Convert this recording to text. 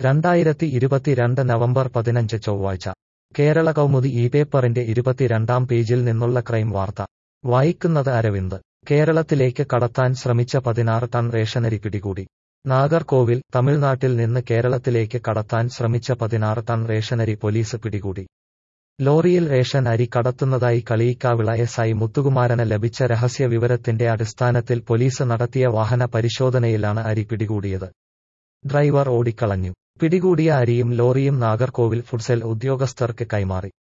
രണ്ടായിരത്തി ഇരുപത്തിരണ്ട് നവംബർ പതിനഞ്ച് ചൊവ്വാഴ്ച കേരള കൗമുദി ഈ പേപ്പറിന്റെ ഇരുപത്തിരണ്ടാം പേജിൽ നിന്നുള്ള ക്രൈം വാർത്ത വായിക്കുന്നത് അരവിന്ദ് കേരളത്തിലേക്ക് കടത്താൻ ശ്രമിച്ച പതിനാറ് ടൺ റേഷനരി പിടികൂടി നാഗർകോവിൽ തമിഴ്നാട്ടിൽ നിന്ന് കേരളത്തിലേക്ക് കടത്താൻ ശ്രമിച്ച പതിനാറ് ടൺ റേഷനരി പോലീസ് പിടികൂടി ലോറിയിൽ റേഷൻ അരി കടത്തുന്നതായി കളിയിക്കാവിള എസ് ഐ മുത്തുകുമാരന് ലഭിച്ച രഹസ്യ വിവരത്തിന്റെ അടിസ്ഥാനത്തിൽ പോലീസ് നടത്തിയ വാഹന പരിശോധനയിലാണ് അരി പിടികൂടിയത് ഡ്രൈവർ ഓടിക്കളഞ്ഞു പിടികൂടിയ അരിയും ലോറിയും നാഗർകോവിൽ ഫുഡ്സെൽ ഉദ്യോഗസ്ഥർക്ക് കൈമാറി